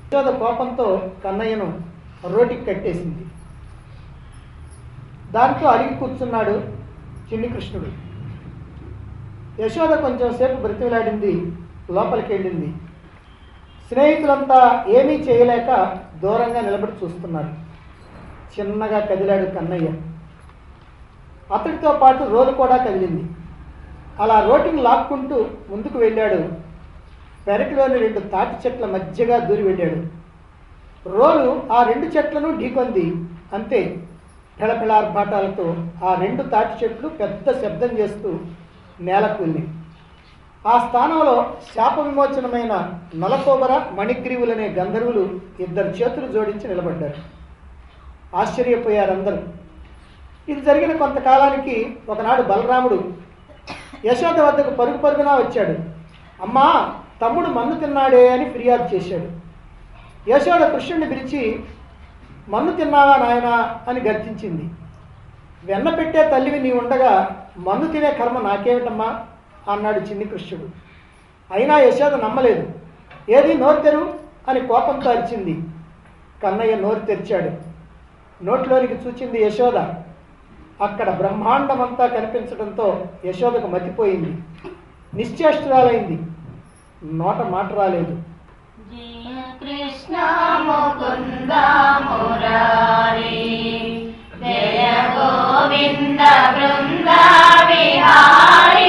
యశోద కోపంతో కన్నయ్యను రోటికి కట్టేసింది దాంతో అడిగి కూర్చున్నాడు చిన్ని కృష్ణుడు యశోద కొంచెం సేపు బ్రతిమలాడింది లోపలికి వెళ్ళింది స్నేహితులంతా ఏమీ చేయలేక దూరంగా నిలబడి చూస్తున్నారు చిన్నగా కదిలాడు కన్నయ్య అతడితో పాటు రోలు కూడా కదిలింది అలా రోటిని లాక్కుంటూ ముందుకు వెళ్ళాడు పెరటిలోని రెండు తాటి చెట్ల మధ్యగా దూరి వెళ్ళాడు రోలు ఆ రెండు చెట్లను ఢీకొంది అంతే పిళపిళార్భాటాలతో ఆ రెండు తాటి చెట్లు పెద్ద శబ్దం చేస్తూ నేలకూలి ఆ స్థానంలో శాప విమోచనమైన నలకోబర మణిగ్రీవులనే గంధర్వులు ఇద్దరు చేతులు జోడించి నిలబడ్డారు ఆశ్చర్యపోయారు అందరూ ఇది జరిగిన కొంతకాలానికి ఒకనాడు బలరాముడు యశోద వద్దకు పరుగు పరుగునా వచ్చాడు అమ్మా తమ్ముడు మన్ను తిన్నాడే అని ఫిర్యాదు చేశాడు యశోద కృష్ణుడిని పిలిచి మన్ను తిన్నావా నాయనా అని గర్జించింది వెన్న పెట్టే తల్లివి నీ ఉండగా మన్ను తినే కర్మ నాకేమిటమ్మా అన్నాడు చిన్ని కృష్ణుడు అయినా యశోద నమ్మలేదు ఏది నోరు తెరు అని కోపంతో అరిచింది కన్నయ్య నోరు తెరిచాడు నోట్లోనికి చూచింది యశోద అక్కడ బ్రహ్మాండమంతా కనిపించడంతో యశోదకు మతిపోయింది నిశ్చేష్టురాలైంది నోట మాట రాలేదు జయ కృష్ణ ముకుంద మురారి జయ గోవింద బృంద విహారీ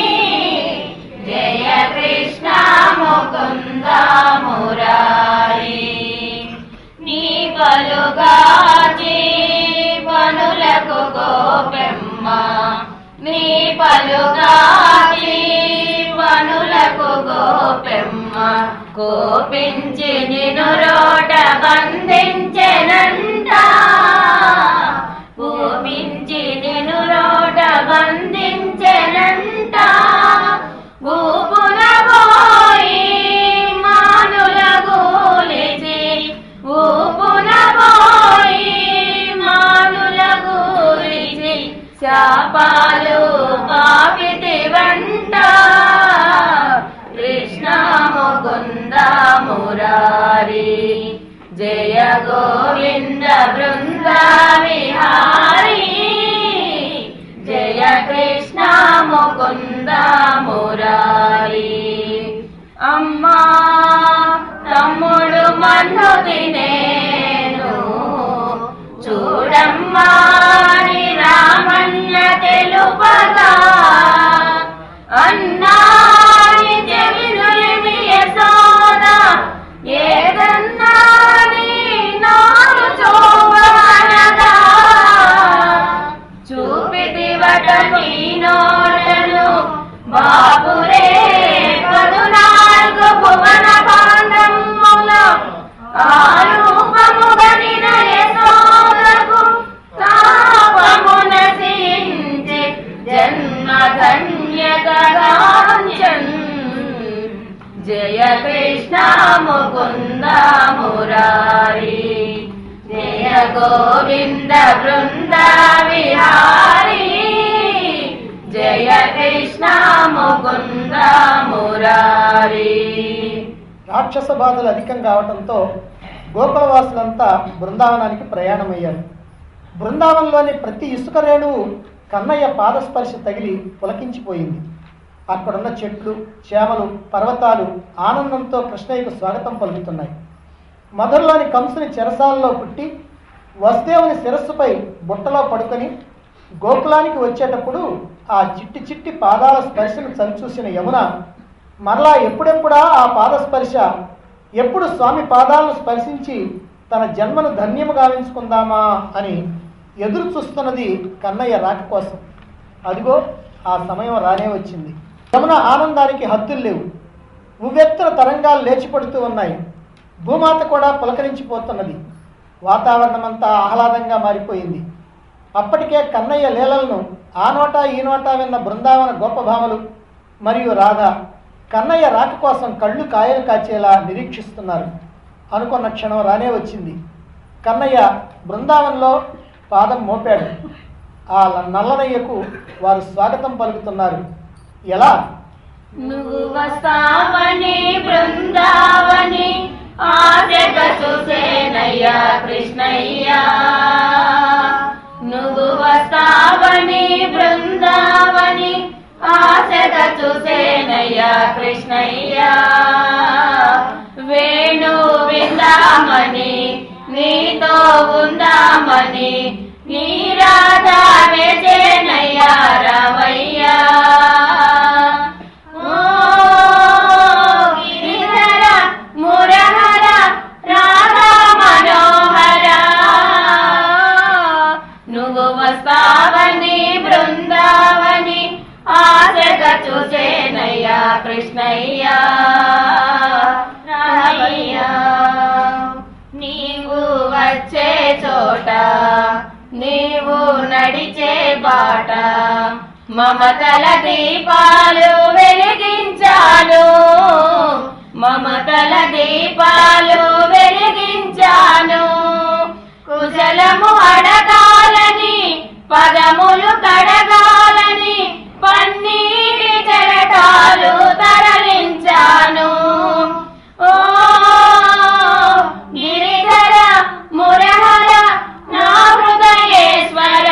జయ కృష్ణ ముకుంద మురారి నీ పలుగాచి పనులకు గోపెమ్మ నీ పలుగాచి పనులకు గోపెమ్మ కోపించి నిను రోట బంధించెనంట కోపించి నిను రోట బంధించెనంట ఊపున పోయి మానుల గూలిచి ఊపున పోయి మానుల గూలిచి శాపాలు పాపితి వంట కృష్ణ ముకుంద మురారి జయ గోవింద బృంద విహారీ జయ కృష్ణ ముకుంద మురారి అమ్మా తమ్ముడు మన్ను తినేను చూడమ్మా నీ రామన్న తెలుపగా అన్నాని చెవినులిమి యశోద ఏదన్నా నీ నారు చూవనగా చూపిదివట నీ నోటను బాబురే పదునాలుగు భువన పాండముల ఆరూపముగనిన యశోదకు తాపమున సించి జన్మ ధన్యతగాంచన్ జయ కృష్ణ ముకుంద మురారి జయ గోవింద బృంద విహారీ జయ కృష్ణ ముకుంద మురారి రాక్షస బాధలు అధికం కావటంతో గోకులవాసులంతా బృందావనానికి ప్రయాణమయ్యారు బృందావనంలోని ప్రతి ఇసుక రేణువు కన్నయ్య పాదస్పర్శ తగిలి పులకించిపోయింది అక్కడున్న చెట్లు చేమలు పర్వతాలు ఆనందంతో కృష్ణయ్యకు స్వాగతం పలుకుతున్నాయి మధురలోని కంసుని చెరసాలలో పుట్టి వసుదేవుని శిరస్సుపై బుట్టలో పడుకొని గోకులానికి వచ్చేటప్పుడు ఆ చిట్టి చిట్టి పాదాల స్పర్శను చవిచూసిన యమున మరలా ఎప్పుడెప్పుడా ఆ పాదస్పర్శ ఎప్పుడు స్వామి పాదాలను స్పర్శించి తన జన్మను ధన్యము గావించుకుందామా అని ఎదురు చూస్తున్నది కన్నయ్య రాక కోసం అదిగో ఆ సమయం రానే వచ్చింది యమున ఆనందానికి హద్దులు లేవు ఉవ్వెత్తున తరంగాలు లేచిపడుతూ ఉన్నాయి భూమాత కూడా పులకరించిపోతున్నది వాతావరణమంతా ఆహ్లాదంగా మారిపోయింది అప్పటికే కన్నయ్య లీలలను ఆ నోటా ఈ నోటా విన్న బృందావన గొప్ప భామలు మరియు రాధ కన్నయ్య రాక కోసం కళ్ళు కాయలు కాచేలా నిరీక్షిస్తున్నారు అనుకున్న క్షణం రానే వచ్చింది కన్నయ్య బృందావనంలో పాదం మోపాడు ఆ నల్లనయ్యకు వారు స్వాగతం పలుకుతున్నారు ఎలా నువ్వు వస్తావని బృందావని ఆశ రావయ్యా కృష్ణయ్యా నువ్వు వస్తావని బృందావని ఆశగా చూసేనయ్యా కృష్ణయ్యా వేణు విందామని నీతో ఉందామని నీ రాధా వేచేనయ్యా రామయ్యా ఓ గిరిధర మురహర రాధా మనోహర నువ్వు వస్తావని బృందావని ఆశగా చూసేనయ్యా కృష్ణయ్యా రామయ్యా నీవు వచ్చే చోట నీవు నడిచే బాట మమతల దీపాలు వెలిగించాను మమతల దీపాలు వెలిగించాను కుశలము అడగాలని పదములు కడగాలని పన్నీటి చెరటాలు తరలించాను ఓ గిరిధర మురహర నా హృదయేశ్వర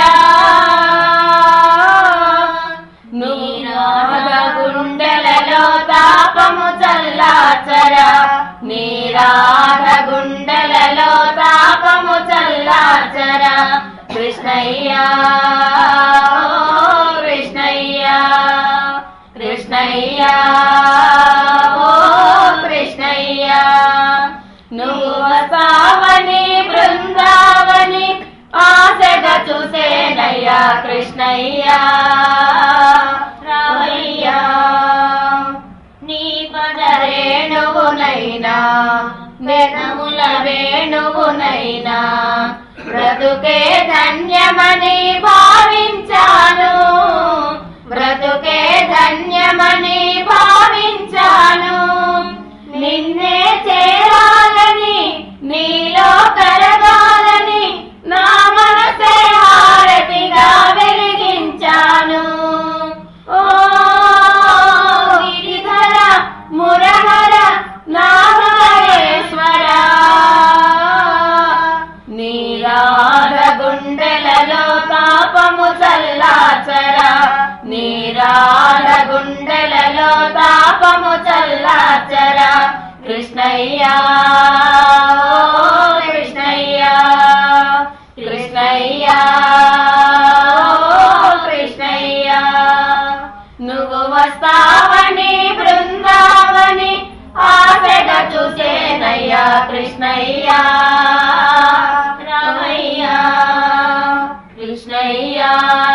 నీరాధ గుండెలలో తాపము చల్లాచర నీరాధ గుండెలలో తాపము చల్లాచర కృష్ణయ్యా ఓ కృష్ణయ్యా కృష్ణయ్యా ఓ కృష్ణయ్యా నువ్వు వసావని బృందావని ఆశగా చూసేనయ్యా కృష్ణయ్యా రామయ్యా నీ పద రేణువునైనా వెనముల వేణువునైనా బ్రతుకే ధన్యమని భావించాను బ్రతుకే ధన్యమని భావించాను నిన్నే చేరాలని నీలో కరగాలని నా మనసే హారతిగా వెలిగించాను ఓ గిరిధర మురహర నా హృదయేశ్వర నీరాధ గుండెలలో తాపము చల్లాచర నీరాధ గుండెలలో తాపము చల్లాచర కృష్ణయ్యా ఓ కృష్ణయ్యా కృష్ణయ్యా ఓ కృష్ణయ్యా నువ్వు వస్తావని బృందావని ఆశగా చూసేనయ్యా కృష్ణయ్యా రామయ్యా కృష్ణయ్యా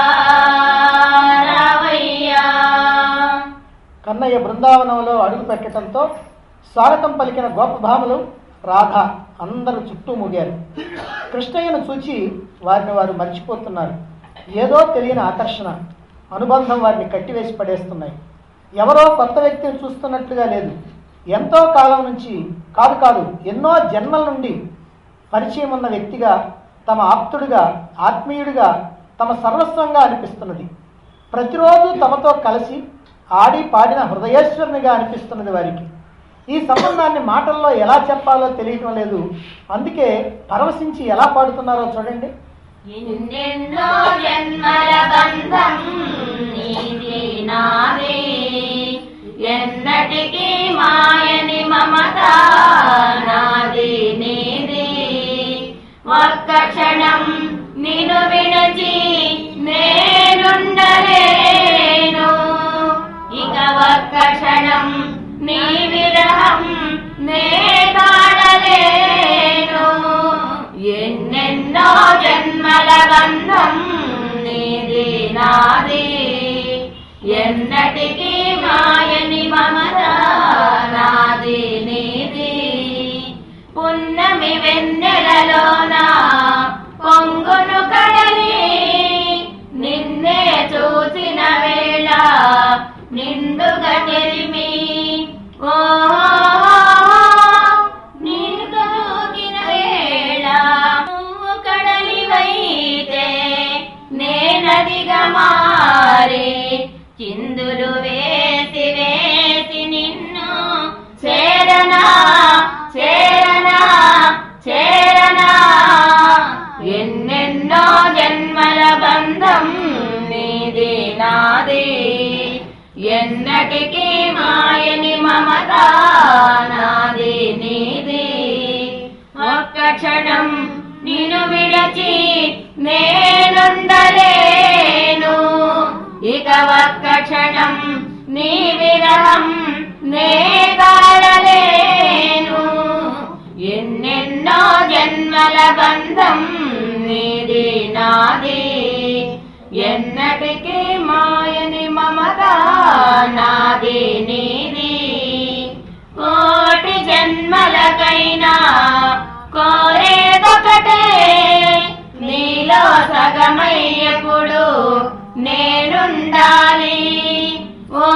రామయ్యా కన్నయ్య బృందావనంలో అడుగు పెట్టడంతో స్వాగతం పలికిన గోపభాములు రాధ అందరూ చుట్టూ మూగారు కృష్ణయ్యను చూచి వారిని వారు మర్చిపోతున్నారు ఏదో తెలియని ఆకర్షణ అనుబంధం వారిని కట్టివేసి పడేస్తున్నాయి ఎవరో కొత్త వ్యక్తిని చూస్తున్నట్లుగా లేదు ఎంతో కాలం నుంచి కాదు కాదు ఎన్నో జన్మల నుండి పరిచయం ఉన్న వ్యక్తిగా తమ ఆప్తుడిగా ఆత్మీయుడిగా తమ సర్వస్వంగా అనిపిస్తున్నది ప్రతిరోజు తమతో కలిసి ఆడి పాడిన హృదయేశ్వరునిగా అనిపిస్తున్నది వారికి ఈ సంబంధాన్ని మాటల్లో ఎలా చెప్పాలో తెలియటం లేదు అందుకే పరవశించి ఎలా పాడుతున్నారో చూడండి ఎన్నెన్నో జన్మల బంధం నీది నాది ఎన్నటికీ మాయని మమత నాది నీది ఒక్క క్షణం నిన్ను విడచి నేనుండలేను ఇక ఒక్క క్షణం నీ విరహం నే కాడలేను ఎన్నెన్నో జన్మల బంధం నీది నాది ఎన్నటికీ మాయని మమత నాది నీది పున్నమి వెన్నెలలోన పొంగును కడలి నిన్నే చూసిన వేళ నిండుగా తెరిమి ఓ క్షణం నీ విరహం నే తాళలేను ఎన్నెన్నో జన్మల బంధం నీది నాది ఎన్నటికీ మాయని మమత నాది నీది కోటి జన్మలకైనా కోరేదొకటే నీలో సగమయ్యప్పుడు నేనుండాలి ఓ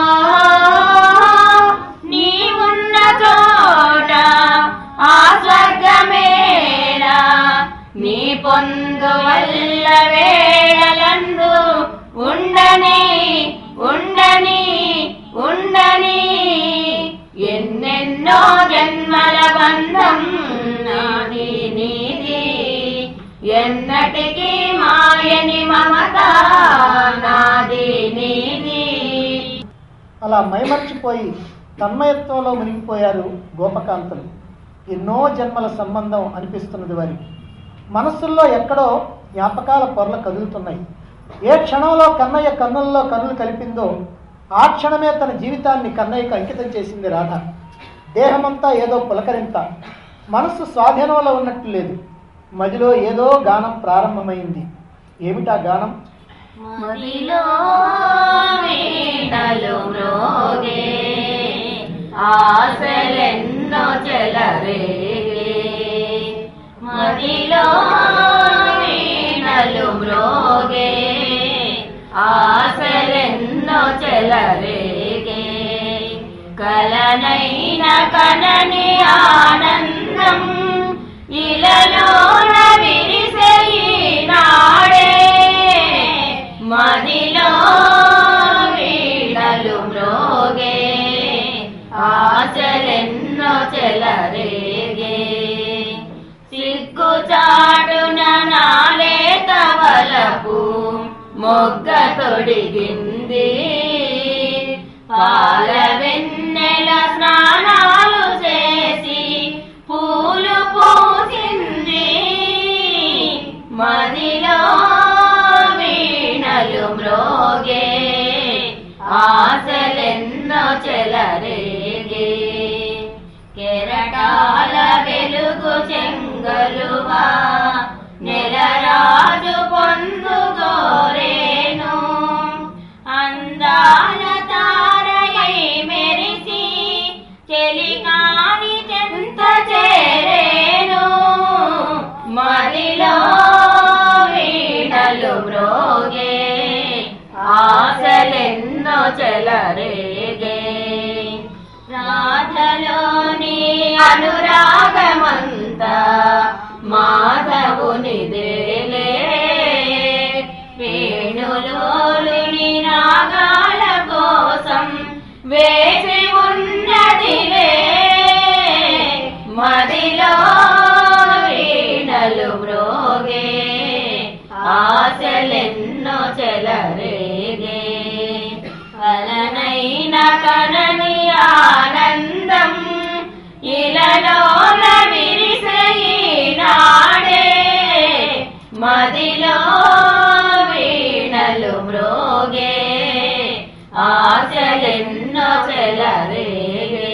నీవున్న చోట ఆ స్వర్గమేరా నీ పొందు వల్ల వేళలందు ఉండని ఉండని ఉండని ఎన్నెన్నో జన్మల బంధం నాది నీది ఎన్నటికీ మాయని మమత నాది నీది అలా మైమర్చిపోయి తన్మయత్వంలో మునిగిపోయారు గోపకాంతలు ఎన్నో జన్మల సంబంధం అనిపిస్తున్నది వారికి మనస్సుల్లో ఎక్కడో జ్ఞాపకాల పొరలు కదులుతున్నాయి ఏ క్షణంలో కన్నయ్య కన్నుల్లో కన్నులు కలిపిందో ఆ క్షణమే తన జీవితాన్ని కన్నయ్యకు అంకితం చేసింది రాధ దేహమంతా ఏదో పులకరింత మనస్సు స్వాధీనంలో ఉన్నట్టు లేదు మదిలో ఏదో గానం ప్రారంభమైంది ఏమిటా గానం మదిలో వీణలు మ్రోగే ఆశలెన్నో చెలరేగే మదిలో వీణలు మ్రోగే ఆశలెన్నో చెలరేగే కలనైన కనని ఆనందం ఇలలోన విరిసే ఈనాడే మదిలో వీడలు మ్రోగే ఆశలెన్నో చెలరేగే సిగ్గుచాటున నాలే తవలపు మొగ్గ తొడిగింది పాల వెన్నెల స్నానాలు చేసి పూలు పూసింది మదిలో వీణలు మ్రోగే ఆశలెన్నో చెలరేగే కెరటాల వెలుగు చెంగలువా నెలరాజు పొందుగోరేను అందాల తారయై మెరిసి చెలికాని చెంత చేరేను మదిలో వీణలు మ్రోగే ఆశలెన్నో చెలరేగే రాధలోని అనురాగమంతా మాధవునిదేలే వేణులోలుని రాగాల కోసం వేసి ఉన్నదిలే మదిలో వీణలు మ్రోగే ఆశలెన్నో చెలరేగే కలనైన కనని ఆనందం ఇలలోన విరిసే ఈనాడే మదిలో వీణలు మ్రోగే ఆశలెన్నో చెలరేగే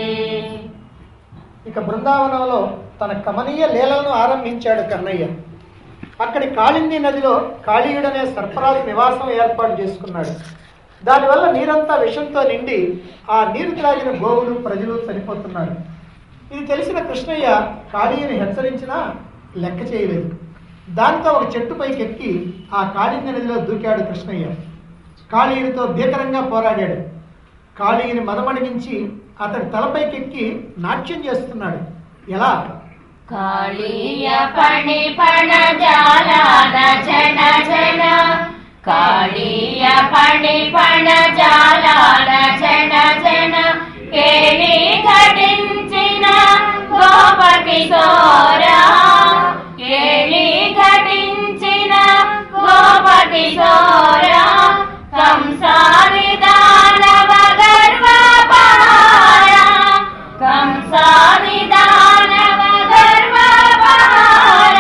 ఇక బృందావనంలో తన కమనీయ లీలలను ఆరంభించాడు కన్నయ్య అక్కడి కాళింది నదిలో కాళీయుడనే సర్పరాజు నివాసం ఏర్పాటు చేసుకున్నాడు దానివల్ల నీరంతా విషంతో నిండి ఆ నీరు త్రాగిన గోవులు ప్రజలు చనిపోతున్నారు ఇది తెలిసిన కృష్ణయ్య కాళీయుని హెచ్చరించినా లెక్క చేయలేదు దాంతో ఒక చెట్టు పైకి ఎక్కి ఆ కాళింది నదిలో దూకాడు కృష్ణయ్య కాళీయునితో భీకరంగా పోరాడాడు కాళీయుని మదమణిగించి అతడి తలపైకెక్కి నాట్యం చేస్తున్నాడు ఎలా కాళీయ పణి పణ జాలాన జన జన కాళీయ పణి పణ జాలాన జన జన కేళి ఘటించిన గోపకి సోరా కేళి ఘటించిన గోపకి సోరా కంసారి దానవ గర్వపార కంసారి దానవ గర్వపార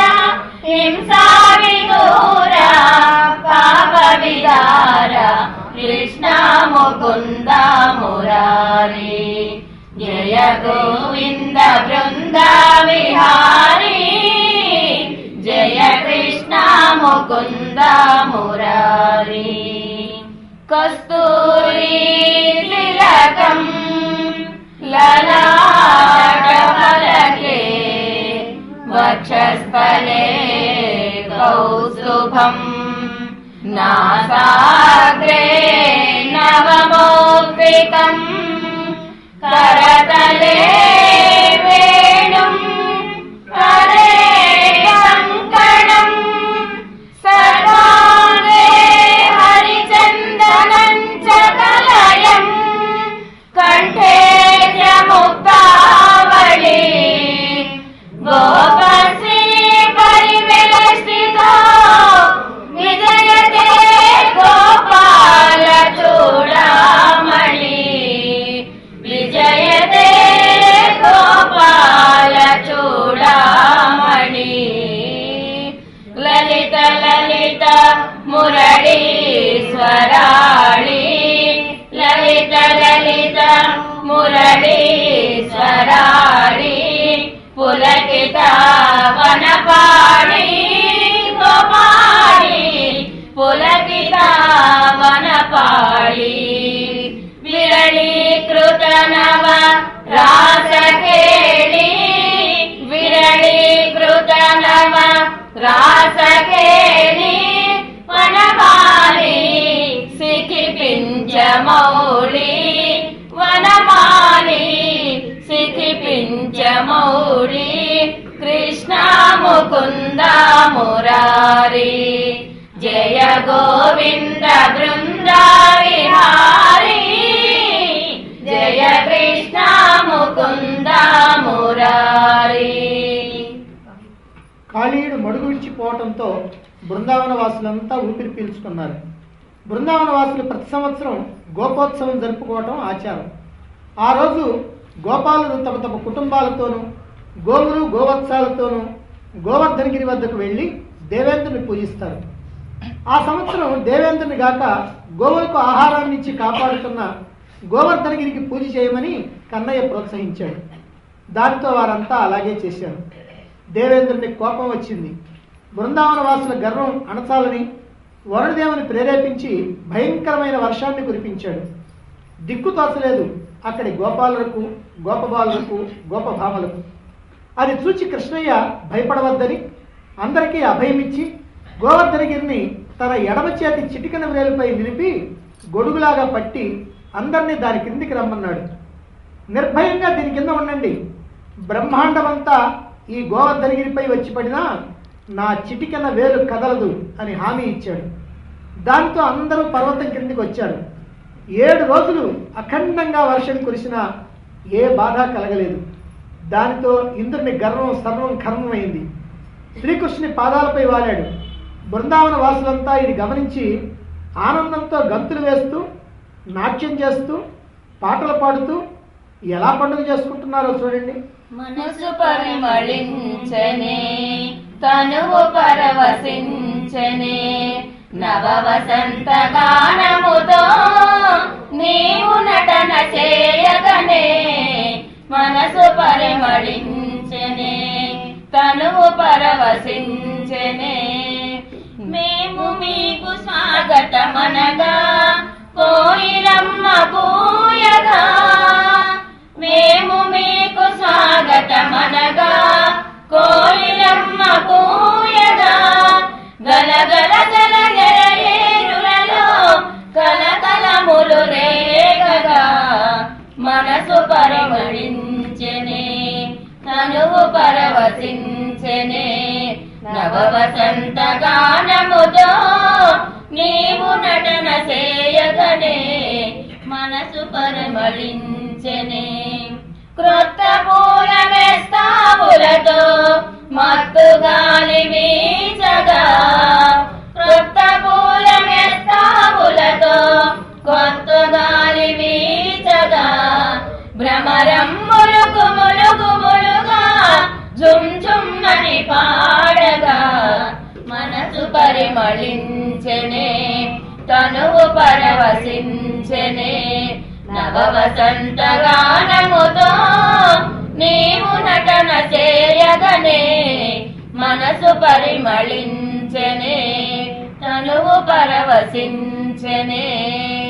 హింసారి దూర పాప విదార కృష్ణ మురారి కస్తూరి తిలకం లలాటఫలకే వక్షస్థలే కౌస్తుభం నాసాగ్రే నవమౌక్తికం करतले वेणुम् करे कङ्कणम् सर्वाङ्गे हरिचन्दनम् च कलयम् कण्ठे च मुक्तावली गोपश्री परिवेष्टितो विजयते गोपालचूडामणि విజయతే గోపాల చూడామణి లలిత లలిత మురళీశ్వరాళి లలిత లలిత మురళీశ్వరాళి పులకిత వనపాణి గోపాళి పులకిత వనపాళి విరళీకృత నవ రాసకేళి విరళీకృత నవ రాసకేళి వనమాలి సిఖి పించమౌళి వనమాలి సిఖి పించమౌళి కృష్ణ ముకుంద మురారి జయ గోవింద బృంద విహారీ జయ కృష్ణ ముకుంద మురారి కాళీయుడు మడుగు విడిచిపోవటంతో బృందావన వాసులంతా ఊపిరి పీల్చుకున్నారు బృందావన వాసులు ప్రతి సంవత్సరం గోపోత్సవం జరుపుకోవటం ఆచారం ఆ రోజు గోపాలులు తమ తమ కుటుంబాలతోనూ గోవులు గోవత్సాలతోనూ గోవర్ధనగిరి వద్దకు వెళ్ళి దేవేంద్రుని పూజిస్తారు ఆ సంవత్సరం దేవేంద్రుని గాక గోవులకు ఆహారాన్ని ఇచ్చి కాపాడుతున్న గోవర్ధనగిరికి పూజ చేయమని కన్నయ్య ప్రోత్సహించాడు దానితో వారంతా అలాగే చేశారు దేవేంద్రుని కోపం వచ్చింది బృందావన వాసుల గర్వం అణచాలని వరుణదేవుని ప్రేరేపించి భయంకరమైన వర్షాన్ని కురిపించాడు దిక్కు తోచలేదు అక్కడి గోపాలులకు గోపబాలులకు గోపభామలకు అది చూచి కృష్ణయ్య భయపడవద్దని అందరికీ అభయమిచ్చి గోవర్ధనగిరిని తన ఎడమ చేతి చిటికన వేలుపై నిలిపి గొడుగులాగా పట్టి అందరినీ దాని కిందికి రమ్మన్నాడు నిర్భయంగా దీని కింద ఉండండి బ్రహ్మాండమంతా ఈ గోవర్ధనగిరిపై వచ్చి పడినా నా చిటికెన వేలు కదలదు అని హామీ ఇచ్చాడు దాంతో అందరూ పర్వతం కిందికి వచ్చారు ఏడు రోజులు అఖండంగా వర్షం కురిసినా ఏ బాధ కలగలేదు దానితో ఇంద్రుని గర్వం సర్వం కర్మమైంది శ్రీకృష్ణుని పాదాలపై వాలాడు బృందావన వాసులంతా ఇది గమనించి ఆనందంతో గంతులు వేస్తూ నాట్యం చేస్తూ పాటలు పాడుతూ ఎలా పండుగ చేసుకుంటున్నారో చూడండి మనసు పరిమళించనే తనువు పరవశించనే నవ వసంత గానముతో నీవు నటన చేయగనే మనసు పరిమళించనే తనువు పరవశించనే మేము మీకు స్వాగతమనగా కోయిలమ్మ పూయగా మేము మీకు స్వాగతమనగా కోయిలమ్మ పూయగా గలగల జల జలయేరులలో కలకలములు రేగగా మనసు పరిమళించెనే తనువు పరవశించెనే నవ వసంత గానముతో నీవు నటన చేయగనే మనసు పరిమళించెనే క్రొత్త పూల మెస్తాబులతో మత్తు గాలి వీచగా క్రొత్త పూల మెస్తాబులతో కొత్త గాలి వీచగా భ్రమరం ములుగు ములుగు ములుగా జుమ్ జుమ్మని పాడగా మనసు పరిమళించెనే తనువు పరవశించెనే నవ వసంత గానముతో నీవు నటన చేయగనే మనసు పరిమళించెనే తనువు పరవశించనే